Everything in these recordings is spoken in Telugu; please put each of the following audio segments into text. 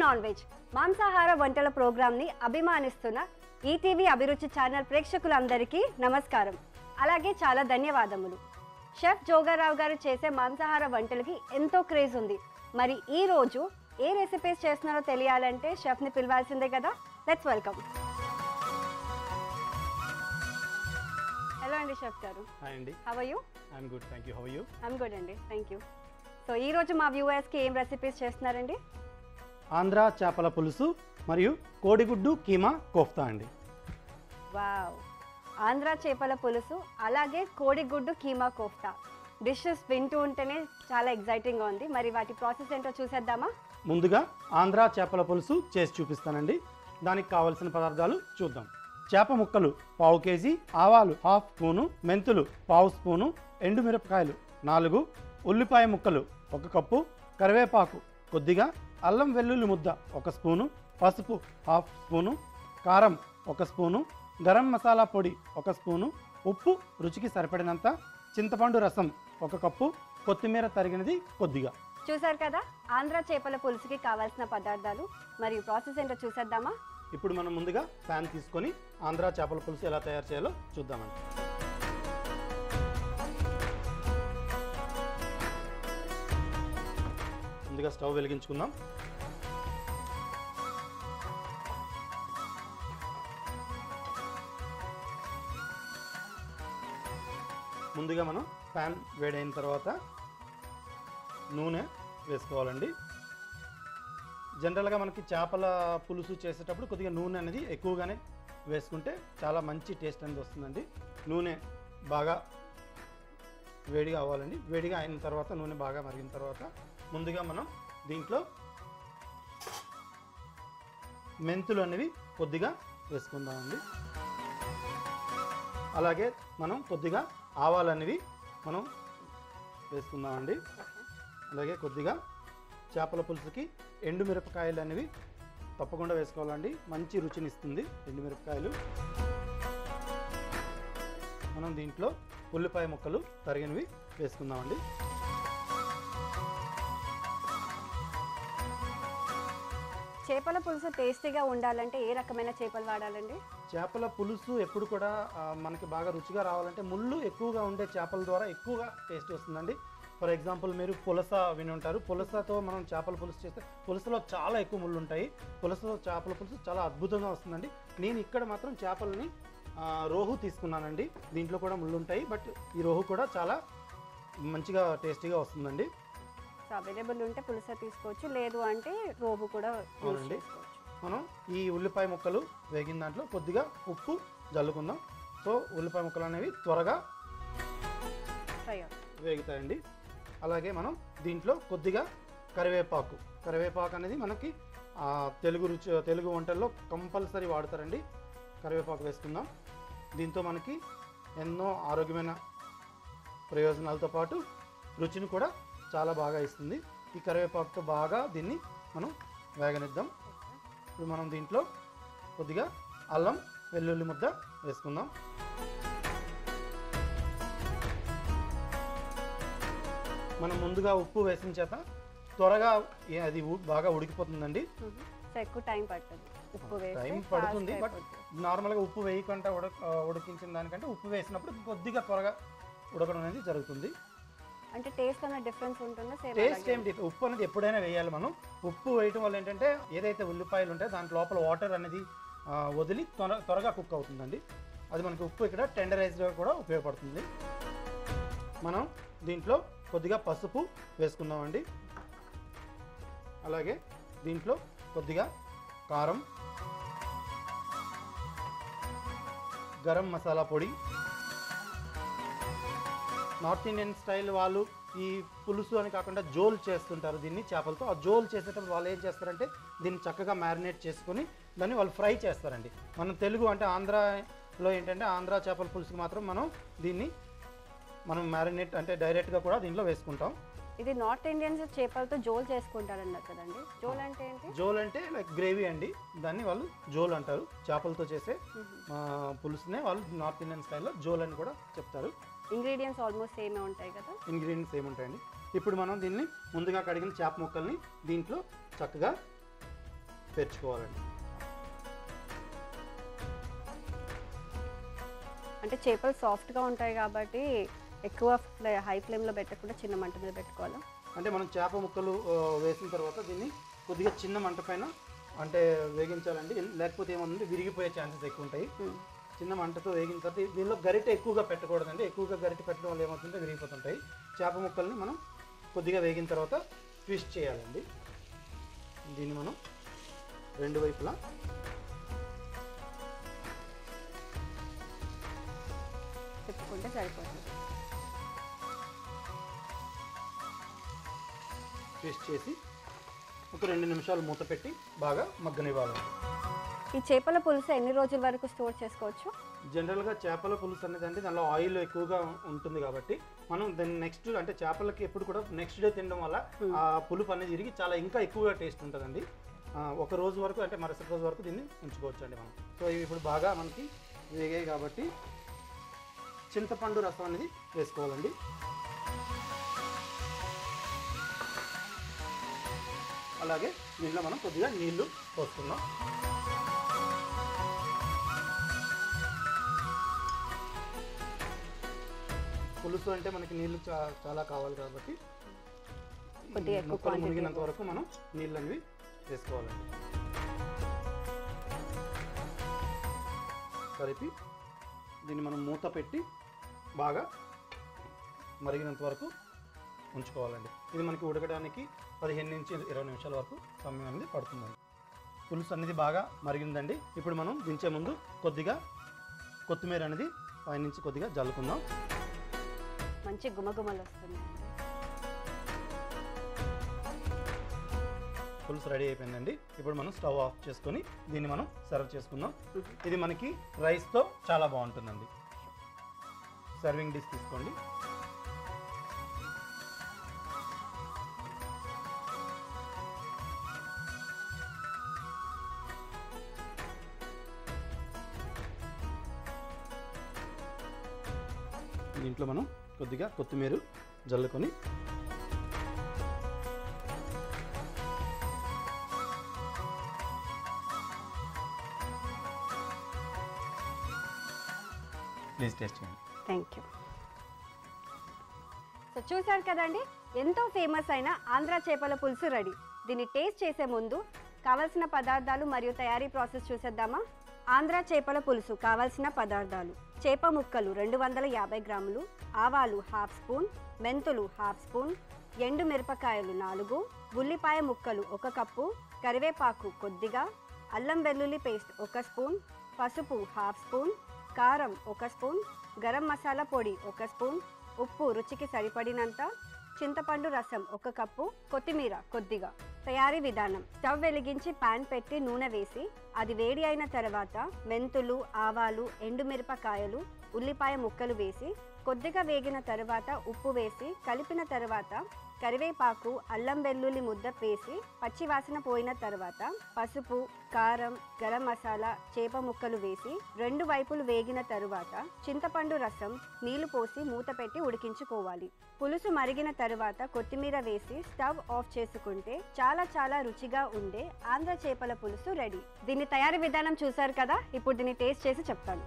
నాన్ వెజ్ మాంసాహార వంటల ప్రోగ్రామ్ని అభిమానిస్తున్న ఈటీవీ అభిరుచి ఛానల్ ప్రేక్షకులందరికీ నమస్కారం అలాగే చాలా ధన్యవాదములు షెఫ్ జోగారావు గారు చేసే మాంసాహార వంటలకి ఎంతో క్రేజ్ ఉంది మరి ఈ రోజు ఏ రెసిపీస్ చేస్తున్నారో తెలియాలంటే షెఫ్ని పిలవాల్సిందే కదా లెట్స్ వెల్కమ్ హలో అండి షెఫ్ గారు హాయ్ అండి how you I'm good thank you how you I'm good అండి థ్యాంక్ యూ సో ఈ రోజు మా వ్యూవర్స్కి ఏం రెసిపీస్ చేస్తున్నారండి ఆంధ్ర చేపల పులుసు మరియు కోడిగుడ్డు కీమా కోఫ్తా అండి వావ్ ఆంధ్ర చేపల పులుసు అలాగే కోడిగుడ్డు కీమా కోఫ్తా డిషెస్ వింటూ ఉంటేనే చాలా ఎగ్జైటింగ్గా ఉంది మరి వాటి ప్రాసెస్ ఏంటో చూసేద్దామా ముందుగా ఆంధ్ర చేపల పులుసు చేసి చూపిస్తానండి దానికి కావలసిన పదార్థాలు చూద్దాం చేప ముక్కలు పావు కేజీ ఆవాలు హాఫ్ స్పూను మెంతులు పావు స్పూను ఎండుమిరపకాయలు నాలుగు ఉల్లిపాయ ముక్కలు ఒక కప్పు కరివేపాకు కొద్దిగా అల్లం వెల్లుల్లి ముద్ద ఒక స్పూను పసుపు హాఫ్ స్పూను కారం ఒక స్పూను గరం మసాలా పొడి ఒక స్పూను ఉప్పు రుచికి సరిపడినంత చింతపండు రసం ఒక కప్పు కొత్తిమీర తరిగినది కొద్దిగా చూసారు కదా ఆంధ్ర చేపల పులుసుకి కావాల్సిన పదార్థాలు మరియు ప్రాసెస్ ఏంటో చూసేద్దామా ఇప్పుడు మనం ముందుగా ప్యాన్ తీసుకొని ఆంధ్ర చేపల పులుసు ఎలా తయారు చేయాలో చూద్దామండి ముందుగా స్టవ్ వెలిగించుకుందాం ముందుగా మనం ప్యాన్ వేడైన తర్వాత నూనె వేసుకోవాలండి జనరల్గా మనకి చేపల పులుసు చేసేటప్పుడు కొద్దిగా నూనె అనేది ఎక్కువగానే వేసుకుంటే చాలా మంచి టేస్ట్ అనేది వస్తుందండి నూనె బాగా వేడిగా అవ్వాలండి వేడిగా అయిన తర్వాత నూనె బాగా మరిగిన తర్వాత ముందుగా మనం దీంట్లో మెంతులు అనేవి కొద్దిగా వేసుకుందామండి అలాగే మనం కొద్దిగా ఆవాలు అనేవి మనం వేసుకుందామండి అలాగే కొద్దిగా చేపల పులుసుకి ఎండు మిరపకాయలు అనేవి తప్పకుండా వేసుకోవాలండి మంచి రుచిని ఇస్తుంది ఎండు మిరపకాయలు మనం దీంట్లో ఉల్లిపాయ ముక్కలు తరిగినవి వేసుకుందామండి చేపల పులుసు టేస్టీగా ఉండాలంటే ఏ రకమైన చేపలు వాడాలండి చేపల పులుసు ఎప్పుడు కూడా ఆ, మనకి బాగా రుచిగా రావాలంటే ముళ్ళు ఎక్కువగా ఉండే చేపల ద్వారా ఎక్కువగా టేస్ట్ వస్తుందండి ఫర్ ఎగ్జాంపుల్ మీరు పులస విని ఉంటారు పులసతో మనం చేపల పులుసు చేస్తే పులసలో చాలా ఎక్కువ ముళ్ళు ఉంటాయి పులసలో చేపల పులుసు చాలా అద్భుతంగా వస్తుందండి నేను ఇక్కడ మాత్రం చేపలని ఆ, రోహు తీసుకున్నానండి దీంట్లో కూడా ముళ్ళు ఉంటాయి బట్ ఈ రోహు కూడా చాలా మంచిగా టేస్టీగా వస్తుందండి సో అవైలబుల్ ఉంటే పులుస తీసుకోవచ్చు లేదు అంటే రోబు కూడా యూజ్ అవునండి. చేసుకోవచ్చు మనం ఈ ఉల్లిపాయ ముక్కలు వేగిన దాంట్లో కొద్దిగా ఉప్పు జల్లుకుందాం సో ఉల్లిపాయ ముక్కలు అనేవి త్వరగా ఫ్రై వేగుతాయండి అలాగే మనం దీంట్లో కొద్దిగా కరివేపాకు కరివేపాకు అనేది మనకి ఆ, తెలుగు రుచి తెలుగు వంటల్లో కంపల్సరీ వాడతారండి కరివేపాకు వేసుకుందాం దీంతో మనకి ఎన్నో ఆరోగ్యమైన ప్రయోజనాలతో పాటు రుచిని కూడా చాలా బాగా ఇస్తుంది ఈ కరివేపాకుతో బాగా దీన్ని మనం వేగనిద్దాం ఇప్పుడు మనం దీంట్లో కొద్దిగా అల్లం వెల్లుల్లి ముద్ద వేసుకుందాం మనం ముందుగా ఉప్పు వేసిన చేత త్వరగా ఏ- అది ఉ- బాగా ఉడికిపోతుందండి సో ఎక్కువ టైం పడుతుంది ఉప్పు వేస్తే టైం fast పడుతుంది బట్ అయిపోతుంది. నార్మల్గా ఉప్పు వేయకుండా ఉడక ఉడికించిన దానికంటే ఉప్పు వేసినప్పుడు కొద్దిగా త్వరగా ఉడకడం అనేది జరుగుతుంది అంటే టేస్ట్ అన్న డిఫరెన్స్ ఉంటుందా సేమ్ టేస్ట్ ఏంటి ఉప్పు అనేది ఎప్పుడైనా వేయాలి మనం ఉప్పు వేయటం వల్ల ఏంటంటే ఏదైతే ఉల్లిపాయలు ఉంటాయో దాంట్ లోపల వాటర్ అనేది ఆ, వదిలి త్వర త్వరగా కుక్ అవుతుందండి అది మనకి ఉప్పు ఇక్కడ టెండరైజ్గా కూడా ఉపయోగపడుతుంది మనం దీంట్లో కొద్దిగా పసుపు వేసుకుందామండి అలాగే దీంట్లో కొద్దిగా కారం గరం మసాలా పొడి నార్త్ ఇండియన్ స్టైల్ వాళ్ళు ఈ పులుసు అని కాకుండా జోల్ చేస్తుంటారు దీన్ని చేపలతో ఆ జోల్ చేసేటప్పుడు వాళ్ళు ఏం చేస్తారంటే దీన్ని చక్కగా మ్యారినేట్ చేసుకొని దాన్ని వాళ్ళు ఫ్రై చేస్తారండి మనం తెలుగు అంటే ఆంధ్రాలో ఏంటంటే ఆంధ్ర చేపల పులుసుకి మాత్రం మనం దీన్ని మనం మ్యారినేట్ అంటే డైరెక్ట్గా కూడా దీంట్లో వేసుకుంటాం ఇది నార్త్ ఇండియన్స్ చేపలతో జోల్ చేసుకుంటారన్నారు కదండి జోల్ అంటే ఏంటి జోల్ అంటే లైక్ గ్రేవీ అండి దాన్ని వాళ్ళు జోల్ అంటారు చేపలతో చేసే ఆ, పులుసునే వాళ్ళు నార్త్ ఇండియన్ స్టైల్లో జోల్ అని కూడా చెప్తారు ఇంగ్రీడియంట్స్ ఆల్మోస్ట్ సేమే ఉంటాయి కదా ఇంగ్రీడియంట్స్ ఏముంటాయండి ఇప్పుడు మనం దీన్ని ముందుగా కడిగిన చేప ముక్కల్ని దీంట్లో చక్కగా పేర్చుకోవాలండి అంటే చేపలు సాఫ్ట్గా ఉంటాయి కాబట్టి ఎక్కువ ఫ్లే హై ఫ్లేమ్లో పెట్టకుండా చిన్న మంట మీద పెట్టుకోవాలా అంటే మనం చేప ముక్కలు ఆ, వేసిన తర్వాత దీన్ని కొద్దిగా చిన్న మంట పైన అంటే వేగించాలండి లేకపోతే ఏమవుతుంది విరిగిపోయే ఛాన్సెస్ ఎక్కువ ఉంటాయి మ్మ్. చిన్న మంటతో వేగిన తర్వాత దీనిలో గరిటె ఎక్కువగా పెట్టకూడదండి ఎక్కువగా గరిటె పెట్టడం వల్ల ఏమవుతుంటే విరిగిపోతుంటాయి చేప ముక్కల్ని మనం కొద్దిగా వేగిన తర్వాత ట్విస్ట్ చేయాలండి దీన్ని మనం రెండు వైపులా పెట్టుకుంటే సరిపోతుంది ట్విస్ట్ చేసి ఒక రెండు నిమిషాలు మూత పెట్టి బాగా మగ్గనివ్వాలండి ఈ చేపల పులుసు ఎన్ని రోజుల వరకు స్టోర్ చేసుకోవచ్చు జనరల్గా చేపల పులుసు అనేది అంటే దానిలో ఆయిల్ ఎక్కువగా ఉంటుంది కాబట్టి మనం దాన్ని నెక్స్ట్ అంటే చేపలకి ఎప్పుడు కూడా నెక్స్ట్ డే తినడం వల్ల ఆ పులుపు అనేది ఇరిగి చాలా ఇంకా ఎక్కువగా టేస్ట్ ఉంటుందండి ఆ, ఒక రోజు వరకు అంటే మరుసటి రోజు వరకు దీన్ని ఉంచుకోవచ్చు అండి మనం సో ఇవి ఇప్పుడు బాగా మనకి వేగాయి కాబట్టి చింతపండు రసం అనేది వేసుకోవాలండి అలాగే దీంట్లో మనం కొద్దిగా నీళ్లు పోసుకుందాం పులుసు అంటే మనకి నీళ్లు చా- చాలా కావాలి కాబట్టి కొద్దిగా ఎక్కువ ముక్కలు quantity మునిగినంత వరకు మనం నీళ్ళు అనేవి వేసుకోవాలండి కలిపి దీన్ని మనం మూత పెట్టి బాగా మరిగినంత వరకు ఉంచుకోవాలండి ఇది మనకి ఉడకడానికి పదిహేను నుంచి ఇరవై నిమిషాల వరకు సమయం అనేది పడుతుందండి పులుసు అనేది బాగా మరిగిందండి ఇప్పుడు మనం దించే ముందు కొద్దిగా కొత్తిమీర అనేది పైనుంచి కొద్దిగా జల్లుకుందాం మంచి గుమగుమలు వస్తున్నాయి పులుసు రెడీ అయిపోయిందండి ఇప్పుడు మనం స్టవ్ ఆఫ్ చేసుకొని దీన్ని మనం సర్వ్ చేసుకుందాం ఇది మనకి రైస్తో చాలా బాగుంటుందండి సర్వింగ్ డిష్ తీసుకోండి దీంట్లో మనం కొద్దిగా కొత్తిమీర జల్లుకొని ప్లీజ్ టేస్ట్ చేయండి థ్యాంక్ యూ సో చూశారు కదండి ఎంతో ఫేమస్ అయిన ఆంధ్ర చేపల పులుసు రెడీ దీన్ని టేస్ట్ చేసే ముందు కావలసిన పదార్థాలు మరియు తయారీ ప్రాసెస్ చూసేద్దామా ఆంధ్ర చేపల పులుసు కావలసిన పదార్థాలు చేప ముక్కలు రెండు వందల యాభై గ్రాములు ఆవాలు హాఫ్ స్పూన్ మెంతులు హాఫ్ స్పూన్ ఎండు మిరపకాయలు నాలుగు ఉల్లిపాయ ముక్కలు ఒక కప్పు కరివేపాకు కొద్దిగా అల్లం వెల్లుల్లి పేస్ట్ ఒక స్పూన్ పసుపు హాఫ్ స్పూన్ కారం ఒక స్పూన్ గరం మసాలా పొడి ఒక స్పూన్ ఉప్పు రుచికి సరిపడినంత చింతపండు రసం ఒక కప్పు కొత్తిమీర కొద్దిగా తయారీ విధానం స్టవ్ వెలిగించి పాన్ పెట్టి నూనె వేసి అది వేడి అయిన తర్వాత మెంతులు ఆవాలు ఎండుమిరపకాయలు ఉల్లిపాయ ముక్కలు వేసి కొద్దిగా వేగిన తర్వాత ఉప్పు వేసి కలిపిన తర్వాత కరివేపాకు అల్లం వెల్లుల్లి ముద్ద వేసి పచ్చి వాసన పోయిన తర్వాత పసుపు కారం గరం మసాలా చేప ముక్కలు వేసి రెండు వైపులు వేగిన తరువాత చింతపండు రసం నీళ్లు పోసి మూత పెట్టి ఉడికించుకోవాలి పులుసు మరిగిన తరువాత కొత్తిమీర వేసి స్టవ్ ఆఫ్ చేసుకుంటే చాలా చాలా రుచిగా ఉండే ఆంధ్ర చేపల పులుసు రెడీ దీని తయారీ విధానం చూసారు కదా ఇప్పుడు దీన్ని టేస్ట్ చేసి చెప్తాను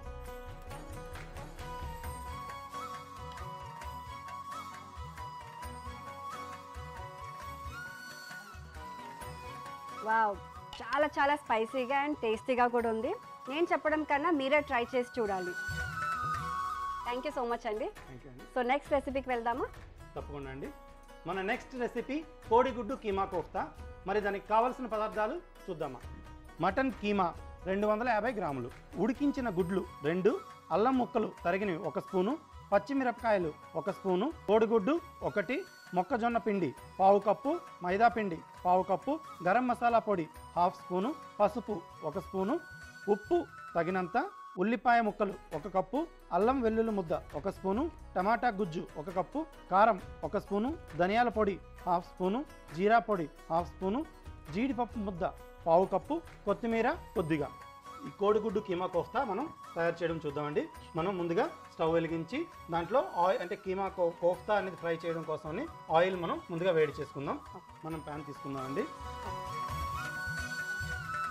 వావ్ చాలా చాలా స్పైసీగా అండ్ టేస్టీగా కూడా ఉంది నేను చెప్పడం కన్నా మీరే ట్రై చేసి చూడాలి థ్యాంక్ యూ సో మచ్ అండి థ్యాంక్ యూ అండి సో నెక్స్ట్ రెసిపీకి వెళ్దామా తప్పకుండా అండి మన నెక్స్ట్ రెసిపీ కోడిగుడ్డు కీమా కోఫ్తా మరి దానికి కావలసిన పదార్థాలు చూద్దామా మటన్ కీమా రెండు వందల యాభై గ్రాములు ఉడికించిన గుడ్లు రెండు అల్లం ముక్కలు తరిగినవి ఒక స్పూను పచ్చిమిరపకాయలు ఒక స్పూను కోడిగుడ్డు ఒకటి మొక్కజొన్న పిండి పావు కప్పు మైదా పిండి పావు కప్పు గరం మసాలా పొడి హాఫ్ స్పూను పసుపు ఒక స్పూను ఉప్పు తగినంత ఉల్లిపాయ ముక్కలు ఒక కప్పు అల్లం వెల్లుల్లి ముద్ద ఒక స్పూను టమాటా గుజ్జు ఒక కప్పు కారం ఒక స్పూను ధనియాల పొడి హాఫ్ స్పూను జీరా పొడి హాఫ్ స్పూను జీడిపప్పు ముద్ద పావు కప్పు కొత్తిమీర కొద్దిగా ఈ కోడిగుడ్డు కీమా కోఫ్తా మనం తయారు చేయడం చూద్దామండి మనం ముందుగా స్టవ్ వెలిగించి దాంట్లో ఆయిల్ అంటే కీమా కో కోఫ్తా అనేది ఫ్రై చేయడం కోసమని ఆయిల్ మనం ముందుగా వేడి చేసుకుందాం మనం ప్యాన్ తీసుకుందామండి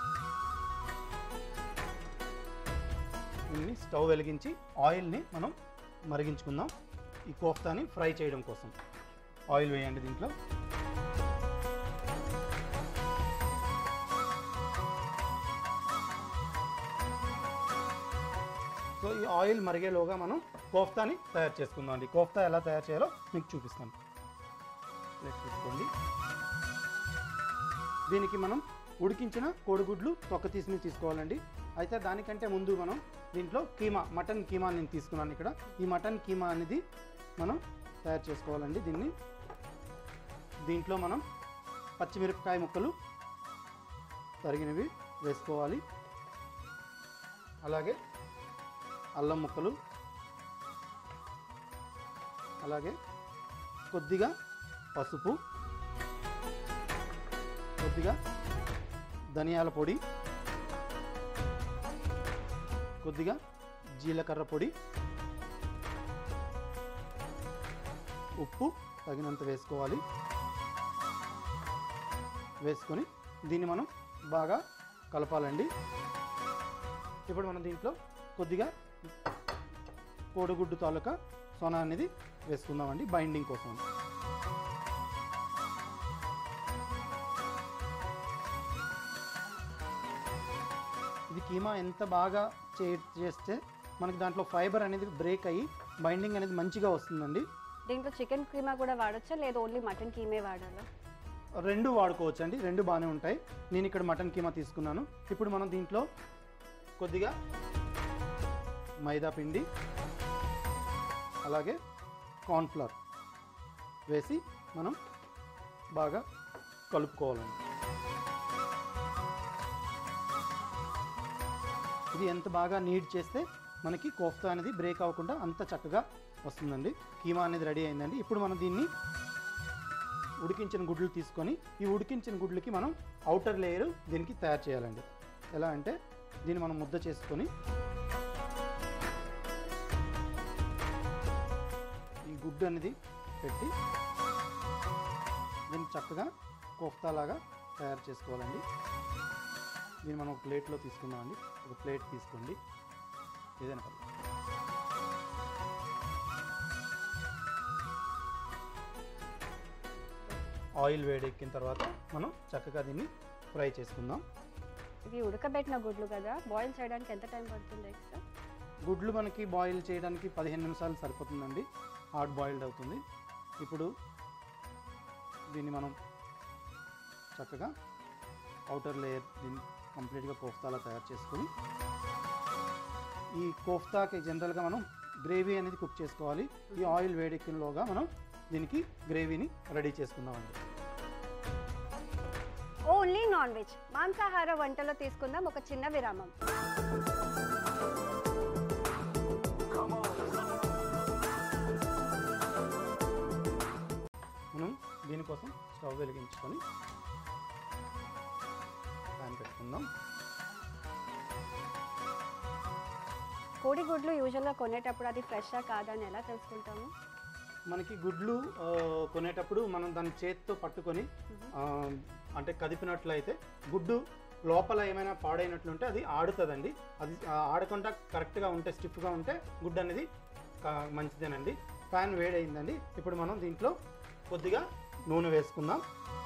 దీన్ని స్టవ్ వెలిగించి ఆయిల్ని మనం మరిగించుకుందాం ఈ కోఫ్తాని ఫ్రై చేయడం కోసం ఆయిల్ వేయండి దీంట్లో సో ఈ ఆయిల్ మరిగేలోగా మనం కోఫ్తాని తయారు చేసుకుందాం అండి కోఫ్తా ఎలా తయారు చేయాలో మీకు చూపిస్తాను ప్లేట్ తీసుకోండి దీనికి మనం ఉడికించిన కోడిగుడ్లు తొక్క తీసి తీసుకోవాలండి అయితే దానికంటే ముందు మనం దీంట్లో కీమా మటన్ కీమా నేను తీసుకున్నాను ఇక్కడ ఈ మటన్ కీమా అనేది మనం తయారు చేసుకోవాలండి దీన్ని దీంట్లో మనం పచ్చిమిరపకాయ ముక్కలు తరిగినవి వేసుకోవాలి అలాగే అల్లం ముక్కలు అలాగే కొద్దిగా పసుపు కొద్దిగా ధనియాల పొడి కొద్దిగా జీలకర్ర పొడి ఉప్పు తగినంత వేసుకోవాలి వేసుకొని దీన్ని మనం బాగా కలపాలండి ఇప్పుడు మనం దీంట్లో కొద్దిగా కోడిగుడ్డు తాలూకా సొన అనేది వేసుకుందామండి బైండింగ్ కోసం ఇది కీమా ఎంత బాగా చే చేస్తే మనకి దాంట్లో ఫైబర్ అనేది బ్రేక్ అయ్యి బైండింగ్ అనేది మంచిగా వస్తుందండి దీంట్లో చికెన్ కీమా కూడా వాడచ్చా లేదా ఓన్లీ మటన్ కీమే వాడాలా రెండు వాడుకోవచ్చు అండి రెండు బాగానే ఉంటాయి నేను ఇక్కడ మటన్ కీమా తీసుకున్నాను ఇప్పుడు మనం దీంట్లో కొద్దిగా మైదా పిండి అలాగే కార్న్ఫ్లవర్ వేసి మనం బాగా కలుపుకోవాలండి ఇది ఎంత బాగా నీడ్ చేస్తే మనకి కోఫ్తా అనేది బ్రేక్ అవ్వకుండా అంత చక్కగా వస్తుందండి కీమా అనేది రెడీ అయిందండి ఇప్పుడు మనం దీన్ని ఉడికించిన గుడ్లు తీసుకొని ఈ ఉడికించిన గుడ్లకి మనం అవుటర్ లేయర్ దీనికి తయారు చేయాలండి ఎలా అంటే దీన్ని మనం ముద్ద చేసుకొని ఈ గుడ్డు అనేది పెట్టి దీన్ని చక్కగా కోఫ్తా లాగా తయారు చేసుకోవాలండి దీన్ని మనం ఒక ప్లేట్లో తీసుకుందామండి ఒక ప్లేట్ తీసుకోండి ఏదైనా పర్లేదు ఆయిల్ వేడెక్కిన తర్వాత మనం చక్కగా దీన్ని ఫ్రై చేసుకుందాం ఇవి ఉడకబెట్టిన గుడ్లు కదా బాయిల్ చేయడానికి ఎంత టైం పడుతుంది ఎక్స్ట్రా గుడ్లు మనకి బాయిల్ చేయడానికి పదిహేను నిమిషాలు సరిపోతుందండి హార్డ్ బాయిల్డ్ అవుతుంది ఇప్పుడు దీన్ని మనం చక్కగా అవుటర్ లేయర్ దీన్ని కంప్లీట్గా కోఫ్తాలా తయారు చేసుకొని ఈ కోఫ్తాకి జనరల్గా మనం గ్రేవీ అనేది కుక్ చేసుకోవాలి ఈ ఆయిల్ వేడెక్కినలోగా మనం దీనికి గ్రేవీని రెడీ చేసుకుందామండి ఓన్లీ నాన్ వెజ్ మాంసాహార వంటలో తీసుకుందాం ఒక చిన్న విరామం మనం దీనికోసం స్టవ్ వెలిగించుకొని ప్యాన్ పెట్టుకుందాం కోడిగుడ్లు యూజువల్గా కొనేటప్పుడు అది ఫ్రెషా కాదా అని ఎలా తెలుసుకుంటాము మనకి గుడ్లు ఆ, కొనేటప్పుడు మనం దాన్ని చేతితో పట్టుకొని ఆ, అంటే కదిపినట్లయితే గుడ్డు లోపల ఏమైనా పాడైనట్లుంటే అది ఆడుతుందండి అది ఆ, ఆడకుండా కరెక్ట్గా ఉంటే స్టిఫ్గా ఉంటే గుడ్డు అనేది కా- మంచిదేనండి ప్యాన్ వేడైందండి ఇప్పుడు మనం దీంట్లో కొద్దిగా నూనె వేసుకుందాం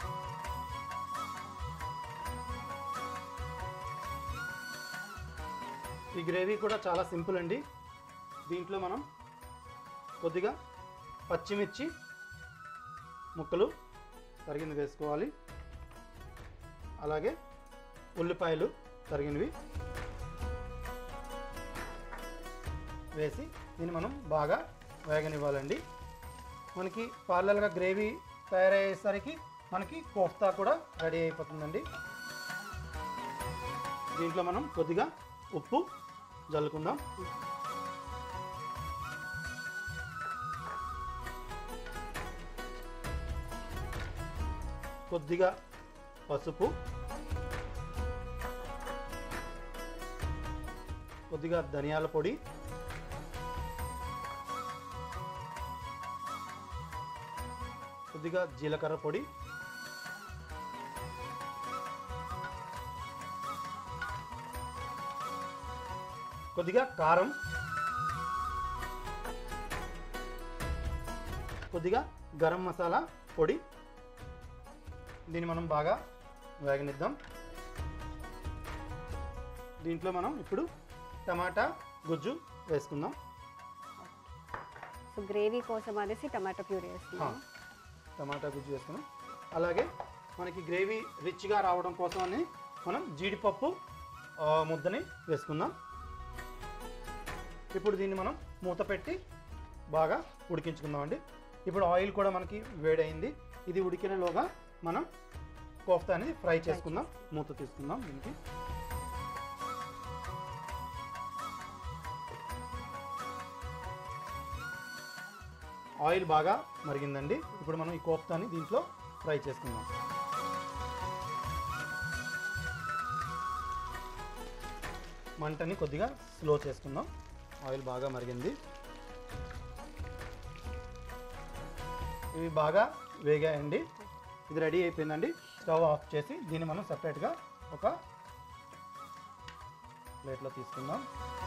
ఈ గ్రేవీ కూడా చాలా సింపుల్ అండి దీంట్లో మనం కొద్దిగా పచ్చిమిర్చి ముక్కలు తరిగింది వేసుకోవాలి అలాగే ఉల్లిపాయలు తరిగినవి వేసి దీన్ని మనం బాగా వేగనివ్వాలండి మనకి పార్లల్గా గ్రేవీ తయారయ్యేసరికి మనకి కోఫ్తా కూడా రెడీ అయిపోతుందండి దీంట్లో మనం కొద్దిగా ఉప్పు జల్లుకుందాం కొద్దిగా పసుపు కొద్దిగా ధనియాల పొడి కొద్దిగా జీలకర్ర పొడి కొద్దిగా కారం కొద్దిగా గరం మసాలా పొడి దీన్ని మనం బాగా వేగనిద్దాం దీంట్లో మనం ఇప్పుడు టమాటా గుజ్జు వేసుకుందాం సో గ్రేవీ కోసం అనేసి టమాటో ప్యూరీ వేస్తున్నాం టమాటా గుజ్జు వేసుకున్నాం అలాగే మనకి గ్రేవీ రిచ్గా రావడం కోసం అని మనం జీడిపప్పు ఆ, ముద్దని వేసుకుందాం ఇప్పుడు దీన్ని మనం మూత పెట్టి బాగా ఉడికించుకుందామండి ఇప్పుడు ఆయిల్ కూడా మనకి వేడైంది ఇది ఉడికినలోగా మనం కోఫ్తా అనేది ఫ్రై చేసుకుందాం మూత తీసుకుందాం దీనికి ఆయిల్ బాగా మరిగిందండి ఇప్పుడు మనం ఈ కోఫ్తాని దీంట్లో ఫ్రై చేసుకుందాం మంటని కొద్దిగా స్లో చేసుకుందాం ఆయిల్ బాగా మరిగింది ఇవి బాగా వేగాయండి ఇది రెడీ అయిపోయిందండి స్టవ్ ఆఫ్ చేసి దీన్ని మనం సపరేట్గా ఒక ప్లేట్లో తీసుకుందాం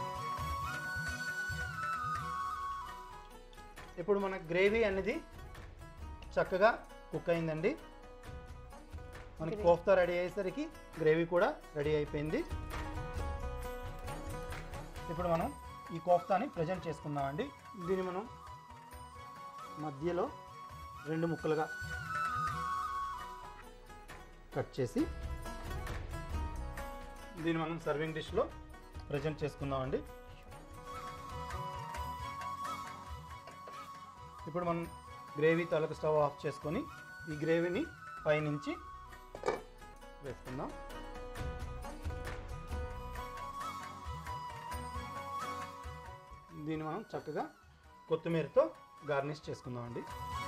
ఇప్పుడు మన గ్రేవీ అనేది చక్కగా కుక్ అయిందండి మనకి Gravy. కోఫ్తా రెడీ అయ్యేసరికి గ్రేవీ కూడా రెడీ అయిపోయింది ఇప్పుడు మనం ఈ కోఫ్తాని ప్రజెంట్ చేసుకుందామండి దీన్ని మనం మధ్యలో రెండు ముక్కలుగా కట్ చేసి దీన్ని మనం సర్వింగ్ డిష్లో ప్రజెంట్ చేసుకుందామండి ఇప్పుడు మనం గ్రేవీ తాలూకు స్టవ్ ఆఫ్ చేసుకొని ఈ గ్రేవీని పైనుంచి వేసుకుందాం దీన్ని మనం చక్కగా కొత్తిమీరతో గార్నిష్ చేసుకుందామండి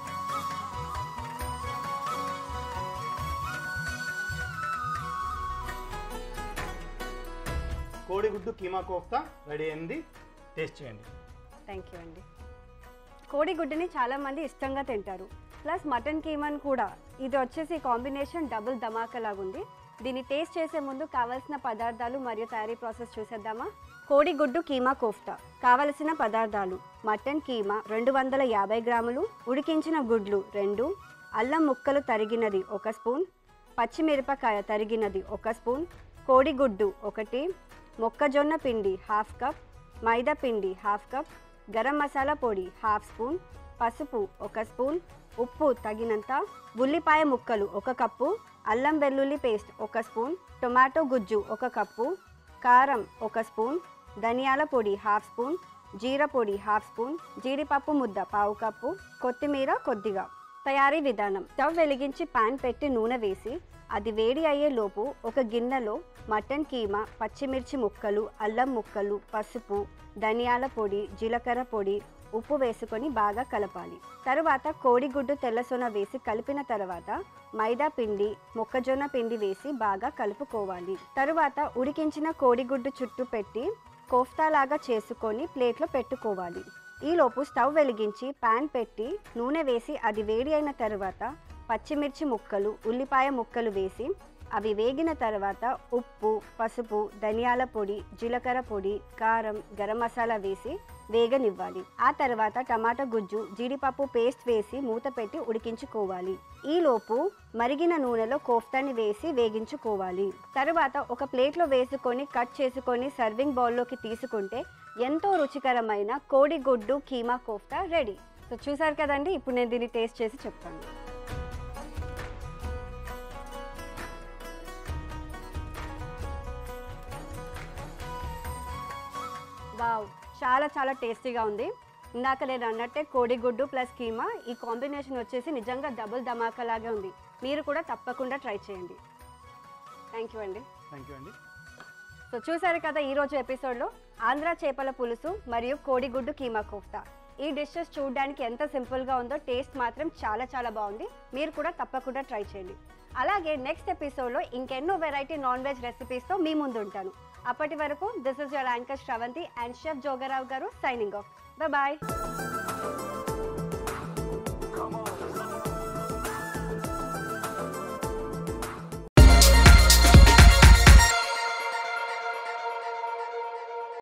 కోడిగుడ్డు కీమా కోఫ్తా రెడీ అయింది టేస్ట్ చేయండి థ్యాంక్ యూ అండి కోడిగుడ్డుని చాలా మంది ఇష్టంగా తింటారు ప్లస్ మటన్ కీమాన్ కూడా ఇది వచ్చేసి కాంబినేషన్ డబుల్ ధమాకా లాగుంది దీన్ని టేస్ట్ చేసే ముందు కావాల్సిన పదార్థాలు మరియు తయారీ ప్రాసెస్ చూసేద్దామా కోడిగుడ్డు కీమా కోఫ్తా కావలసిన పదార్థాలు మటన్ కీమా రెండు వందల యాభై గ్రాములు ఉడికించిన గుడ్లు రెండు అల్లం ముక్కలు తరిగినది ఒక స్పూన్ పచ్చిమిరపకాయ తరిగినది ఒక స్పూన్ కోడిగుడ్డు ఒకటి మొక్కజొన్న పిండి హాఫ్ కప్ మైదా పిండి హాఫ్ కప్ గరం మసాలా పొడి హాఫ్ స్పూన్ పసుపు ఒక స్పూన్ ఉప్పు తగినంత ఉల్లిపాయ ముక్కలు ఒక కప్పు అల్లం వెల్లుల్లి పేస్ట్ ఒక స్పూన్ టొమాటో గుజ్జు ఒక కప్పు కారం ఒక స్పూన్ ధనియాల పొడి హాఫ్ స్పూన్ జీర పొడి హాఫ్ స్పూన్ జీడిపప్పు ముద్ద పావు కప్పు కొత్తిమీర కొద్దిగా తయారీ విధానం స్టవ్ వెలిగించి పాన్ పెట్టి నూనె వేసి అది వేడి అయ్యే లోపు ఒక గిన్నెలో మటన్ కీమా పచ్చిమిర్చి ముక్కలు అల్లం ముక్కలు పసుపు ధనియాల పొడి జీలకర్ర పొడి ఉప్పు వేసుకొని బాగా కలపాలి తరువాత కోడిగుడ్డు తెల్లసొన వేసి కలిపిన తర్వాత మైదా పిండి మొక్కజొన్న పిండి వేసి బాగా కలుపుకోవాలి తరువాత ఉడికించిన కోడిగుడ్డు చుట్టూ పెట్టి కోఫ్తాలాగా చేసుకొని ప్లేట్లో పెట్టుకోవాలి ఈలోపు స్టవ్ వెలిగించి పాన్ పెట్టి నూనె వేసి అది వేడి అయిన తర్వాత పచ్చిమిర్చి ముక్కలు ఉల్లిపాయ ముక్కలు వేసి అవి వేగిన తర్వాత ఉప్పు పసుపు ధనియాల పొడి జీలకర్ర పొడి కారం గరం మసాలా వేసి వేగనివ్వాలి ఆ తర్వాత టమాటా గుజ్జు జీడిపప్పు పేస్ట్ వేసి మూత పెట్టి ఉడికించుకోవాలి ఈలోపు మరిగిన నూనెలో కోఫ్తాని వేసి వేగించుకోవాలి తర్వాత ఒక ప్లేట్లో వేసుకొని కట్ చేసుకొని సర్వింగ్ బౌల్లోకి తీసుకుంటే ఎంతో రుచికరమైన కోడిగుడ్డు కీమా కోఫ్తా రెడీ సో చూసారు కదండి ఇప్పుడు నేను దీన్ని టేస్ట్ చేసి చెప్తాను వావ్ చాలా చాలా టేస్టీగా ఉంది ఇందాక నేను అన్నట్టే కోడిగుడ్డు ప్లస్ కీమా ఈ కాంబినేషన్ వచ్చేసి నిజంగా డబుల్ ధమాకా లాగే ఉంది మీరు కూడా తప్పకుండా ట్రై చేయండి థ్యాంక్ యూ అండి థ్యాంక్ యూ అండి సో చూసారు కదా ఈ రోజు ఎపిసోడ్లో ఆంధ్ర చేపల పులుసు మరియు కోడిగుడ్డు కీమా కోఫ్తా ఈ డిషెస్ చూడడానికి ఎంత సింపుల్గా ఉందో టేస్ట్ మాత్రం చాలా చాలా బాగుంది మీరు కూడా తప్పకుండా ట్రై చేయండి అలాగే నెక్స్ట్ ఎపిసోడ్లో ఇంకెన్నో వెరైటీ నాన్ వెజ్ రెసిపీస్తో మీ ముందు ఉంటాను అప్పటి వరకు this is your anchor Sravanthi and chef Jogarao garu signing of bye